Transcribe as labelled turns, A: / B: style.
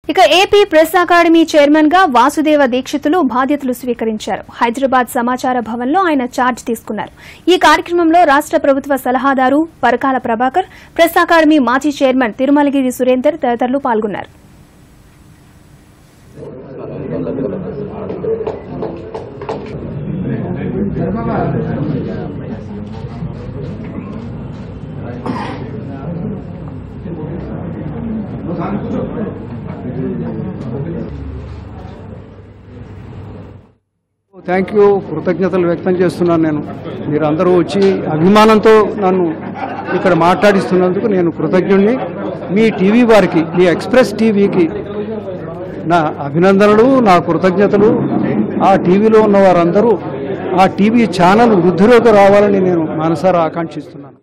A: ఇక AP press academy chairman గా వాసుదేవ దీక్షితులు బాధ్యతలు స్వీకరించారు హైదరాబాద్ సమాచార భవన్లో ఆయన ఛార్జ్ తీసుకున్నారు ఈ కార్యక్రమంలో రాష్ట ప్రభుత్వ సలహాదారు పరకాల ప్రభాకర్ ప్రెస్ అకాడమీ మాజీ చైర్మన్ తిరుమలగిరి సురేందర్ తదితరులు పాల్గొన్నారు
B: థ్యాంక్ యూ కృతజ్ఞతలు వ్యక్తం చేస్తున్నాను నేను మీరు అందరూ వచ్చి అభిమానంతో నన్ను ఇక్కడ మాట్లాడిస్తున్నందుకు నేను కృతజ్ఞుడిని మీ టీవీ వారికి మీ ఎక్స్ప్రెస్ టీవీకి నా అభినందనలు నా కృతజ్ఞతలు ఆ టీవీలో ఉన్న వారందరూ ఆ టీవీ ఛానల్ వృద్ధిలోకి రావాలని నేను మనసారా ఆకాంక్షిస్తున్నాను